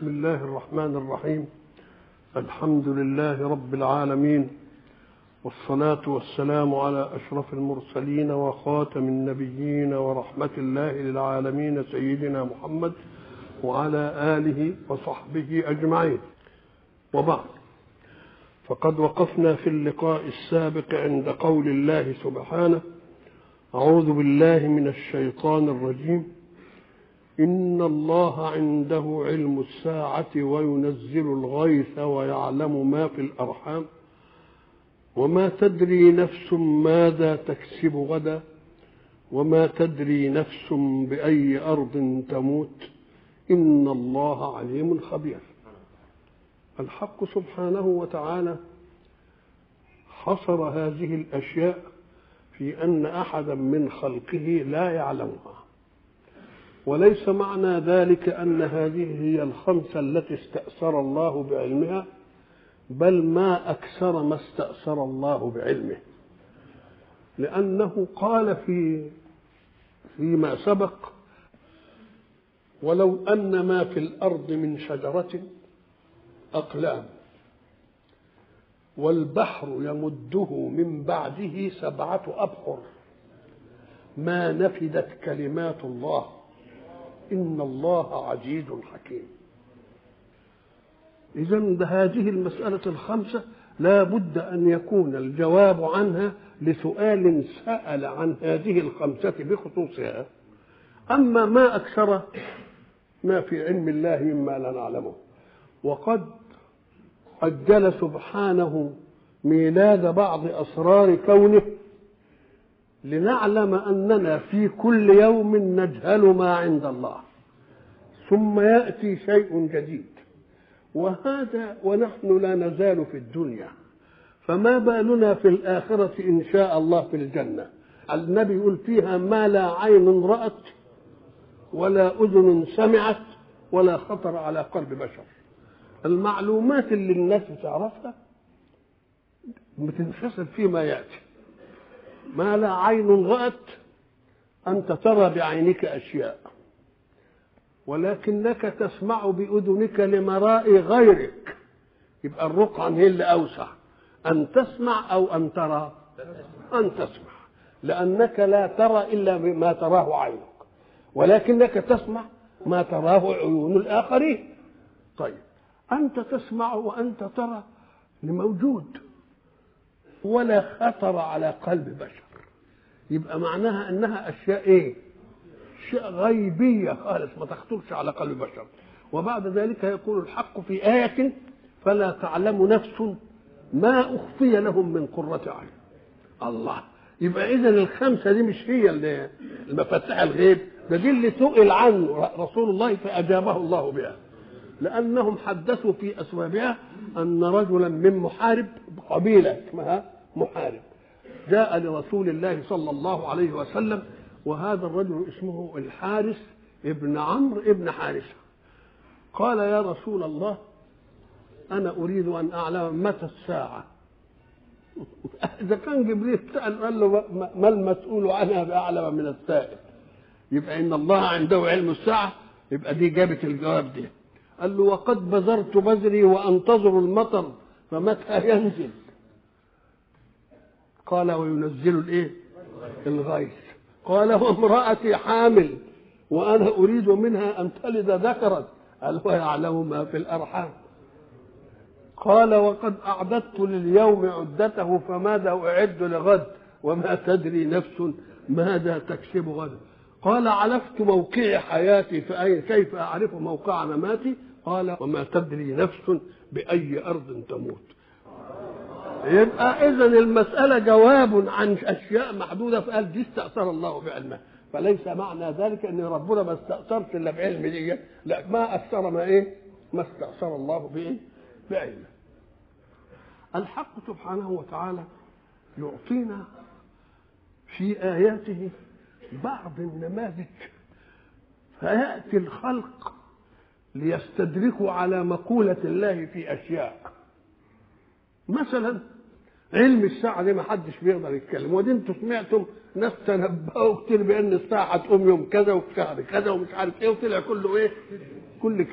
بسم الله الرحمن الرحيم الحمد لله رب العالمين والصلاة والسلام على أشرف المرسلين وخاتم النبيين ورحمة الله للعالمين سيدنا محمد وعلى آله وصحبه أجمعين وبعد فقد وقفنا في اللقاء السابق عند قول الله سبحانه أعوذ بالله من الشيطان الرجيم إن الله عنده علم الساعة وينزل الغيث ويعلم ما في الأرحام وما تدري نفس ماذا تكسب غدا وما تدري نفس بأي أرض تموت إن الله عليم خبير الحق سبحانه وتعالى حصر هذه الأشياء في أن أحدا من خلقه لا يعلمها وليس معنى ذلك أن هذه هي الخمسة التي استأثر الله بعلمها بل ما أكثر ما استأثر الله بعلمه لأنه قال في فيما سبق ولو أن ما في الأرض من شجرة أقلام والبحر يمده من بعده سبعة أبحر ما نفدت كلمات الله إن الله عزيز حكيم إذا هذه المسألة الخمسة لا بد أن يكون الجواب عنها لسؤال سأل عن هذه الخمسة بخصوصها أما ما أكثر ما في علم الله مما لا نعلمه وقد أجل سبحانه ميلاد بعض أسرار كونه لنعلم أننا في كل يوم نجهل ما عند الله ثم يأتي شيء جديد وهذا ونحن لا نزال في الدنيا فما بالنا في الآخرة إن شاء الله في الجنة النبي يقول فيها ما لا عين رأت ولا أذن سمعت ولا خطر على قلب بشر المعلومات اللي الناس بتعرفها بتنفصل فيما يأتي ما لا عين رأت أنت ترى بعينك أشياء ولكنك تسمع بأذنك لمراء غيرك يبقى الرقعة هي اللي أوسع أن تسمع أو أن ترى أن تسمع لأنك لا ترى إلا ما تراه عينك ولكنك تسمع ما تراه عيون الآخرين طيب أنت تسمع وأنت ترى لموجود ولا خطر على قلب بشر يبقى معناها أنها أشياء إيه أشياء غيبية خالص ما تخطرش على قلب بشر وبعد ذلك يقول الحق في آية فلا تعلم نفس ما أخفي لهم من قرة عين الله يبقى إذا الخمسة دي مش هي اللي المفاتيح الغيب ده دي اللي سئل عنه رسول الله فأجابه الله بها لأنهم حدثوا في أسبابها أن رجلا من محارب قبيلة اسمها محارب جاء لرسول الله صلى الله عليه وسلم وهذا الرجل اسمه الحارث ابن عمرو ابن حارثة قال يا رسول الله أنا أريد أن أعلم متى الساعة إذا كان جبريل سأل قال له ما المسؤول عنها بأعلم من السائل يبقى إن الله عنده علم الساعة يبقى دي جابت الجواب دي قال له وقد بذرت بذري وأنتظر المطر فمتى ينزل قال وينزل الايه الغيث قال وامرأتي حامل وأنا أريد منها أن تلد ذكرا قال ويعلم ما في الأرحام قال وقد أعددت لليوم عدته فماذا أعد لغد وما تدري نفس ماذا تكسب غدا قال علفت موقع حياتي فأي كيف أعرف موقع مماتي قال وما تدري نفس بأي أرض تموت يبقى إذا المسألة جواب عن أشياء محدودة فقال دي استأثر الله بعلمه فليس معنى ذلك ان ربنا ما استأثرش الا بعلم دي لا ما أثر ما ايه ما استأثر الله بايه بعلمه الحق سبحانه وتعالى يعطينا في آياته بعض النماذج فيأتي الخلق ليستدركوا على مقولة الله في أشياء مثلا علم الساعة دي ما حدش بيقدر يتكلم ودي انتوا سمعتم ناس تنبأوا كتير بأن الساعة هتقوم يوم كذا وفي شهر كذا ومش عارف ايه وطلع كله ايه كل كده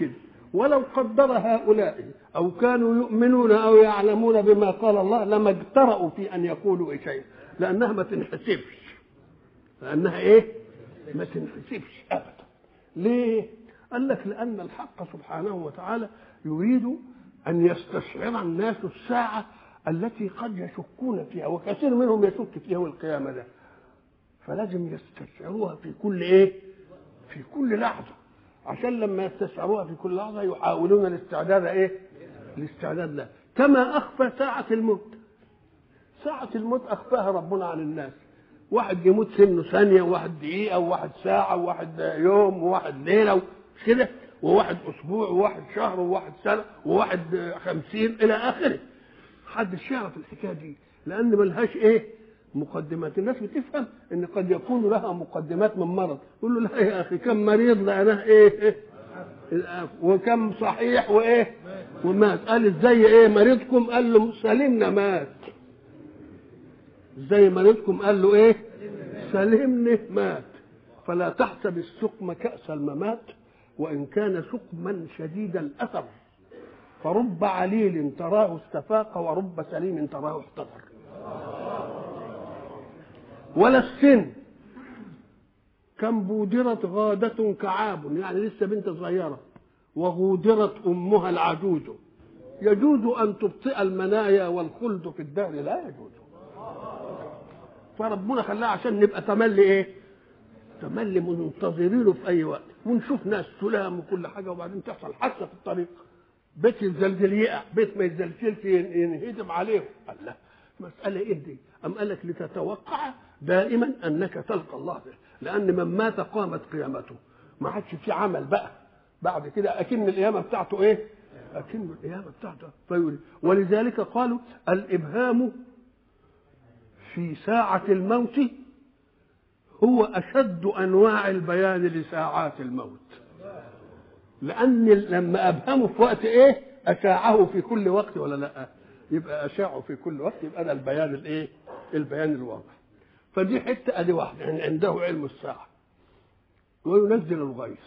ولو قدر هؤلاء او كانوا يؤمنون او يعلمون بما قال الله لما اجترأوا في ان يقولوا شيء لانها ما تنحسبش لانها ايه ما تنحسبش ابدا ليه قال لك لان الحق سبحانه وتعالى يريد ان يستشعر الناس الساعه التي قد يشكون فيها وكثير منهم يشك في يوم القيامه ده فلازم يستشعروها في كل ايه في كل لحظه عشان لما يستشعروها في كل لحظه يحاولون الاستعداد ايه الاستعداد لها كما اخفى ساعه الموت ساعه الموت اخفاها ربنا عن الناس واحد يموت سنه ثانيه وواحد دقيقه وواحد ساعه وواحد يوم وواحد ليله مش كده وواحد اسبوع وواحد شهر وواحد سنه وواحد خمسين الى اخره محدش يعرف الحكايه دي لان ملهاش ايه مقدمات الناس بتفهم ان قد يكون لها مقدمات من مرض يقول له لا يا اخي كم مريض لقناه ايه, إيه؟ وكم صحيح وايه ومات قال ازاي ايه مريضكم قال له سلمنا مات ازاي مريضكم قال له ايه سلمني مات فلا تحسب السقم كأس الممات وإن كان سقما شديد الأثر فرب عليل تراه استفاق ورب سليم تراه احتضر ولا السن كم بودرت غادة كعاب يعني لسه بنت صغيرة وغودرت أمها العجوز يجوز أن تبطئ المنايا والخلد في الدهر لا يجوز فربنا خلاها عشان نبقى تملي ايه تملي منتظرينه في اي وقت ونشوف ناس سلام وكل حاجه وبعدين تحصل حادثه في الطريق بيت يزلزل يقع بيت ما يزلزلش ينهدم عليه قال لا مسألة إيه دي؟ أم قال لك لتتوقع دائما أنك تلقى الله به لأن من مات قامت قيامته ما عادش في عمل بقى بعد كده أكن القيامة بتاعته إيه؟ أكن القيامة بتاعته فيقول ولذلك قالوا الإبهام في ساعة الموت هو أشد أنواع البيان لساعات الموت لأن لما أبهمه في وقت إيه أشاعه في كل وقت ولا لا يبقى أشاعه في كل وقت يبقى ده البيان الإيه البيان الواضح فدي حتة أدي واحدة يعني عنده علم الساعة وينزل الغيث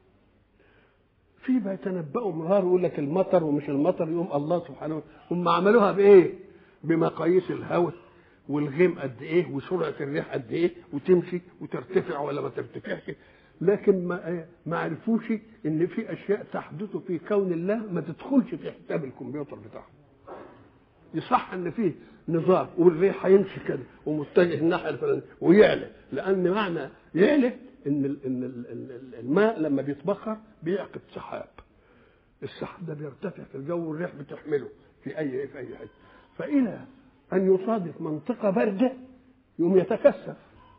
في بيتنبأوا مرار يقول لك المطر ومش المطر يقوم الله سبحانه وتعالى هم عملوها بإيه؟ بمقاييس الهواء والغيم قد ايه وسرعه الريح قد ايه وتمشي وترتفع ولا ما ترتفعش لكن ما ما عرفوش ان في اشياء تحدث في كون الله ما تدخلش في حساب الكمبيوتر بتاعهم يصح ان فيه نظام والريح هيمشي كده ومتجه الناحيه الفلانيه ويعلى لان معنى يعلى ان ال ان ال الماء لما بيتبخر بيعقد سحاب السحاب ده بيرتفع في الجو والريح بتحمله في اي في اي حته فالى أن يصادف منطقة باردة يقوم يتكثف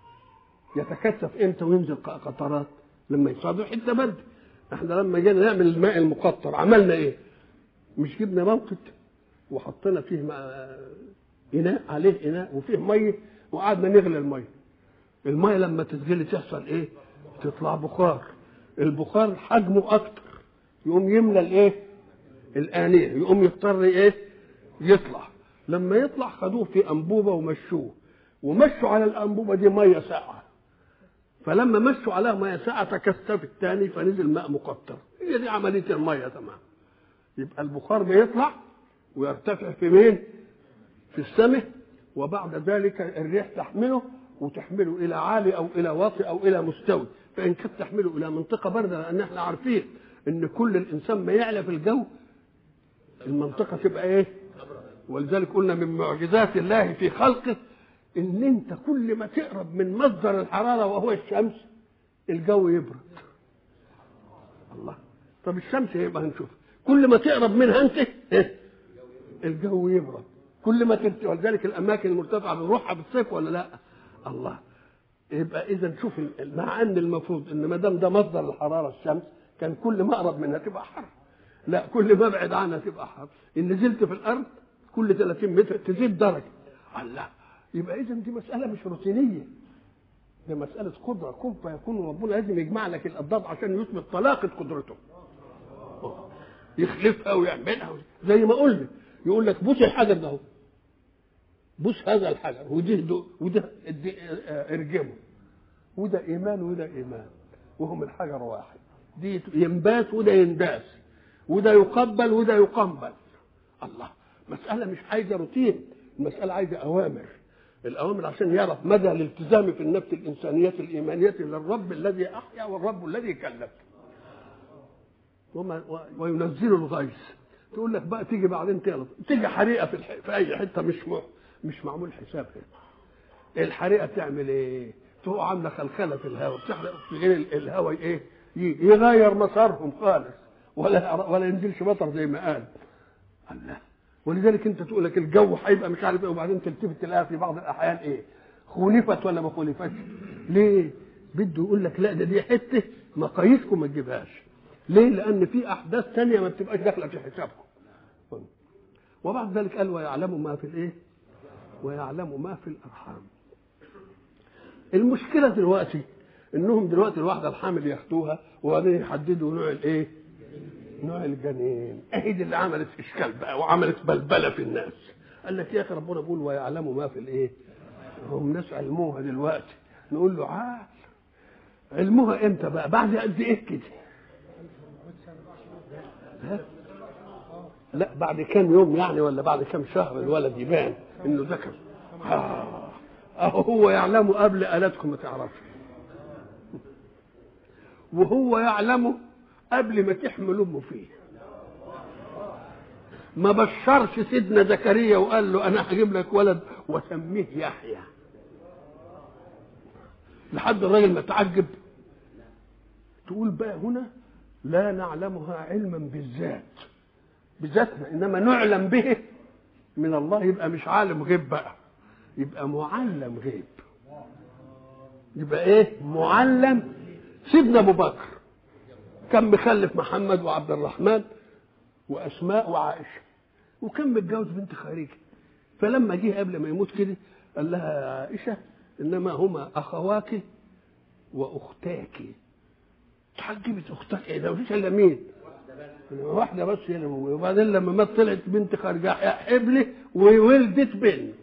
يتكثف امتى وينزل قطرات لما يصادف حته برد احنا لما جينا نعمل الماء المقطر عملنا ايه مش جبنا موقد وحطينا فيه اناء عليه اناء وفيه ميه وقعدنا نغلي الميه الميه لما تتغلي تحصل ايه تطلع بخار البخار حجمه اكتر يقوم يملى الايه الانيه يقوم يضطر ايه يطلع لما يطلع خدوه في انبوبه ومشوه ومشوا على الانبوبه دي ميه ساقعه فلما مشوا عليها ميه ساقعه تكثف الثاني فنزل ماء مقطر هي دي عمليه الميه تمام يبقى البخار بيطلع ويرتفع في مين في السماء وبعد ذلك الريح تحمله وتحمله الى عالي او الى واطي او الى مستوي فان كانت تحمله الى منطقه بارده لان احنا عارفين ان كل الانسان ما يعلى في الجو المنطقه تبقى ايه ولذلك قلنا من معجزات الله في خلقه ان انت كل ما تقرب من مصدر الحراره وهو الشمس الجو يبرد الله طب الشمس يبقى هنشوف كل ما تقرب منها انت الجو يبرد كل ما ترت... ولذلك الاماكن المرتفعه بنروحها بالصيف ولا لا الله يبقى اذا شوف مع ان المفروض ان ما دام ده مصدر الحراره الشمس كان كل ما اقرب منها تبقى حر لا كل ما ابعد عنها تبقى حر ان نزلت في الارض كل 30 متر تزيد درجه الله يبقى اذا دي مساله مش روتينيه دي مساله قدره كن فيكون ربنا لازم يجمع لك الاضداد عشان يثبت طلاقه قدرته يخلفها ويعملها زي ما قلنا يقول لك بوس الحجر ده بوس هذا الحجر وده وده ارجمه وده ايمان وده ايمان وهم الحجر واحد دي ينبات وده ينداس وده يقبل وده يقنبل الله مسألة مش عايزة روتين المسألة عايزة أوامر الأوامر عشان يعرف مدى الالتزام في النفس الإنسانية الإيمانية للرب الذي أحيا والرب الذي كلف وما وينزل الغيث تقول لك بقى تيجي بعدين تغلط تيجي حريقه في, الح... في اي حته مش م... مش معمول حساب هنا الحريقه تعمل ايه؟ تروح عامله خلخله في الهواء بتحرق في غير الهواء ايه؟ يغير مسارهم خالص ولا ولا ينزلش مطر زي ما قال الله ولذلك انت تقول لك الجو هيبقى مش عارف ايه وبعدين تلتفت تلاقيها في بعض الاحيان ايه؟ خولفت ولا ما خولفتش؟ ليه؟ بده يقول لك لا ده دي حته مقاييسكم ما تجيبهاش ليه؟ لأن في أحداث ثانية ما بتبقاش داخلة في حسابكم. وبعد ذلك قال ويعلم ما في الإيه؟ ويعلم ما في الأرحام. المشكلة دلوقتي إنهم دلوقتي الواحدة الحامل ياخدوها وبعدين يحددوا نوع الإيه؟ نوع الجنين. إيه دي اللي عملت إشكال بقى وعملت بلبلة في الناس. قال لك يا أخي ربنا بيقول ويعلم ما في الإيه؟ هم ناس علموها دلوقتي. نقول له عال علموها امتى بقى؟ بعد قد ايه كده؟ لا بعد كام يوم يعني ولا بعد كام شهر الولد يبان انه ذكر آه. اهو هو يعلمه قبل الاتكم ما تعرفش وهو يعلمه قبل ما تحمل امه فيه ما بشرش سيدنا زكريا وقال له انا هجيب لك ولد وسميه يحيى لحد الراجل ما تعجب تقول بقى هنا لا نعلمها علما بالذات بذاتنا انما نعلم به من الله يبقى مش عالم غيب بقى يبقى معلم غيب يبقى ايه معلم سيدنا ابو بكر كان مخلف محمد وعبد الرحمن واسماء وعائشه وكان متجوز بنت خارجه فلما جه قبل ما يموت كده قال لها يا عائشه انما هما اخواك واختاك اتحجبت اختك ايه ده مفيش الا مين واحده بس هي اللي موجوده وبعدين لما مات طلعت بنت خارجه حبلي وولدت بنت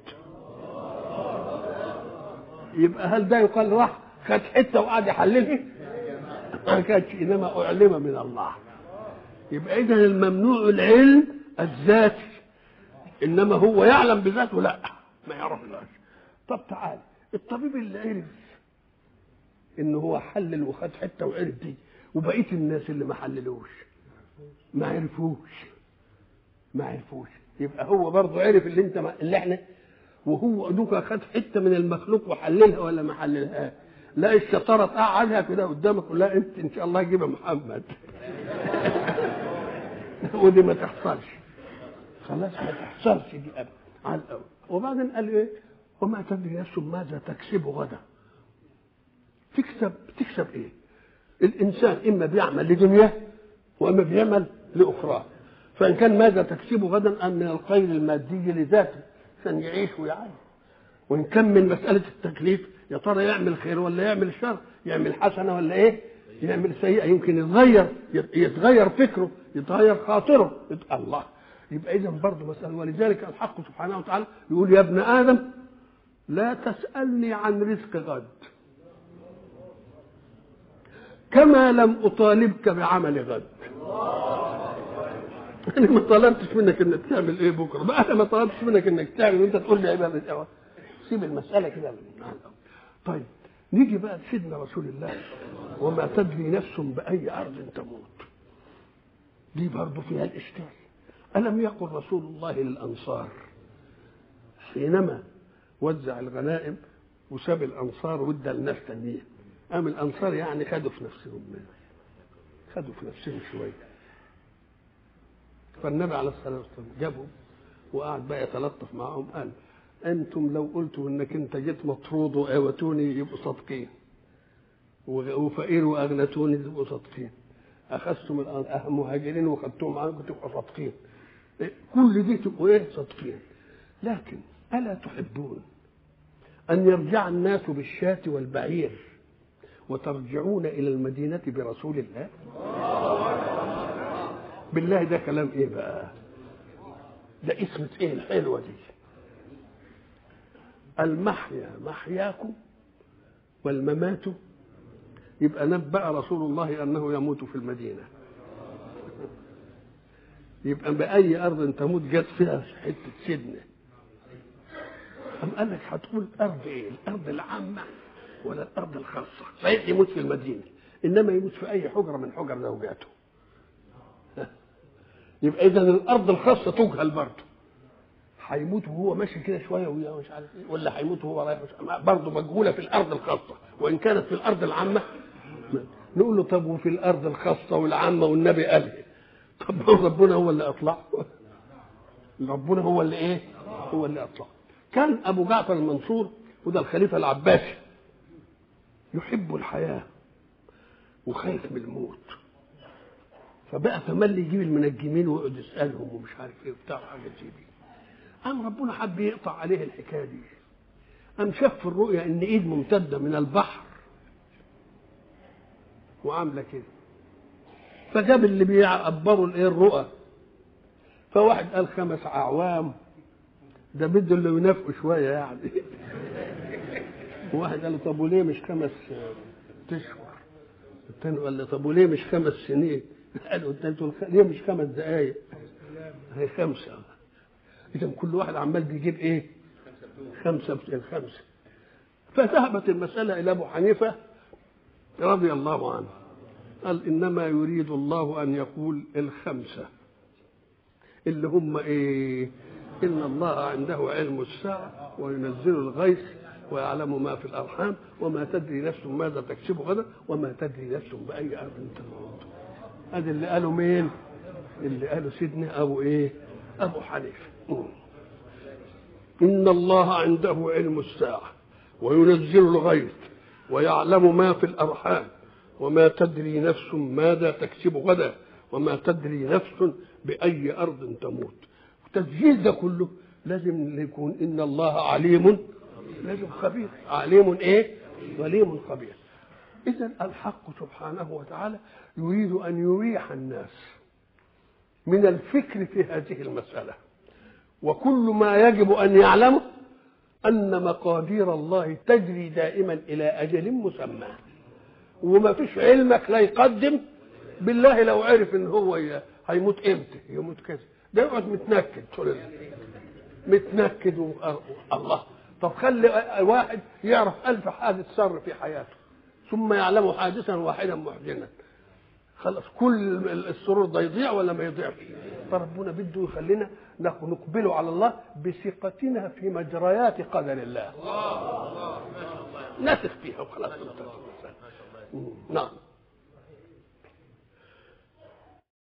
يبقى هل ده يقال راح خد حته وقعد يحللها ما كانش انما اعلم من الله يبقى اذا الممنوع العلم الذاتي انما هو يعلم بذاته لا ما يعرفناش طب تعال الطبيب اللي عرف ان هو حلل وخد حته وعرف دي وبقيه الناس اللي ما حللوش ما عرفوش ما عرفوش يبقى هو برضه عرف اللي انت ما اللي احنا وهو دوكا خد حته من المخلوق وحللها ولا ما حللها لا الشطاره تقعدها كده قدامك لا انت ان شاء الله جيبها محمد ودي ما تحصلش خلاص ما تحصلش دي ابدا على الاول وبعدين قال ايه وما تدري نفس ماذا تكسب غدا تكسب تكسب ايه الانسان اما بيعمل لدنياه واما بيعمل لاخراه فان كان ماذا تكسب غدا ام من الخير المادي لذاته عشان يعيش ويعيش وان كان من مساله التكليف يا ترى يعمل خير ولا يعمل شر يعمل حسنه ولا ايه يعمل سيئه يمكن يتغير يتغير فكره يتغير خاطره يت... الله يبقى اذا برضه مساله ولذلك الحق سبحانه وتعالى يقول يا ابن ادم لا تسالني عن رزق غد كما لم اطالبك بعمل غد انا ما طلبتش منك انك تعمل ايه بكره بقى انا ما طلبتش منك انك تعمل وانت تقول لي عباده سيب المساله كده طيب نيجي بقى لسيدنا رسول الله وما تدري نفس باي ارض تموت دي برضه فيها الاشكال الم يقل رسول الله للانصار حينما وزع الغنائم وساب الانصار وادى لناس تانيين قام الانصار يعني خدوا في نفسهم خدوا في نفسهم شويه فالنبي عليه الصلاه والسلام جابهم وقعد بقى يتلطف معهم قال انتم لو قلتوا انك انت جيت مطرود واوتوني يبقوا صادقين وفقير واغنتوني يبقوا صادقين اخذتم المهاجرين وخدتهم معاكم تبقوا صادقين كل دي تبقوا ايه صادقين لكن الا تحبون ان يرجع الناس بالشاة والبعير وترجعون الى المدينه برسول الله بالله ده كلام ايه بقى ده اسمة ايه الحلوه دي المحيا محياكم والممات يبقى نبأ رسول الله انه يموت في المدينه يبقى بأي أرض تموت جت فيها حتة سدنة أم قال لك هتقول أرض إيه؟ الأرض العامة ولا الأرض الخاصة؟ صحيح يموت في المدينة إنما يموت في أي حجرة من حجر زوجاته يبقى إذا الأرض الخاصة تجهل برضه هيموت وهو ماشي كده شويه وهو مش عارف ايه ولا هيموت وهو رايح مش برضه مجهوله في الارض الخاصه وان كانت في الارض العامه نقول له طب وفي الارض الخاصه والعامه والنبي قال إيه؟ طب ربنا هو اللي اطلعه ربنا هو اللي ايه هو اللي اطلعه كان ابو جعفر المنصور وده الخليفه العباسي يحب الحياه وخايف من الموت فبقى تملي يجيب المنجمين ويقعد يسالهم ومش عارف ايه وبتاع حاجه زي دي قام ربنا حب يقطع عليه الحكايه دي قام شاف في الرؤيا ان ايد ممتده من البحر وعامله كده فجاب اللي بيعبروا الايه الرؤى فواحد قال خمس اعوام ده بده اللي ينافقوا شويه يعني وواحد قال له طب وليه مش خمس اشهر الثاني قال له طب وليه مش خمس سنين قال له الثالث ليه مش خمس دقائق هي خمسه اذا كل واحد عمال بيجيب ايه خمسه الخمسه فذهبت المساله الى ابو حنيفه رضي الله عنه قال انما يريد الله ان يقول الخمسه اللي هم ايه ان الله عنده علم الساعه وينزل الغيث ويعلم ما في الارحام وما تدري نفس ماذا تكسب غدا وما تدري نفس باي ارض تموت هذا اللي قالوا مين اللي قالوا سيدنا ابو ايه ابو حنيفه إن الله عنده علم الساعة وينزل الغيث ويعلم ما في الأرحام وما تدري نفس ماذا تكسب غدا وما تدري نفس بأي أرض تموت التسجيل ده كله لازم يكون إن الله عليم لازم خبير عليم إيه؟ عليم خبير إذا الحق سبحانه وتعالى يريد أن يريح الناس من الفكر في هذه المسألة وكل ما يجب ان يعلمه ان مقادير الله تجري دائما الى اجل مسمى وما فيش علمك لا يقدم بالله لو عرف ان هو هيموت امتى يموت كذا ده يقعد متنكد طول متنكد و... الله طب خلي واحد يعرف ألف حادث سر في حياته ثم يعلم حادثا واحدا محزنا خلاص كل السرور ده يضيع ولا ما يضيعش فربنا بده يخلينا نقبل على الله بثقتنا في مجريات قدر الله نثق فيها وخلاص نعم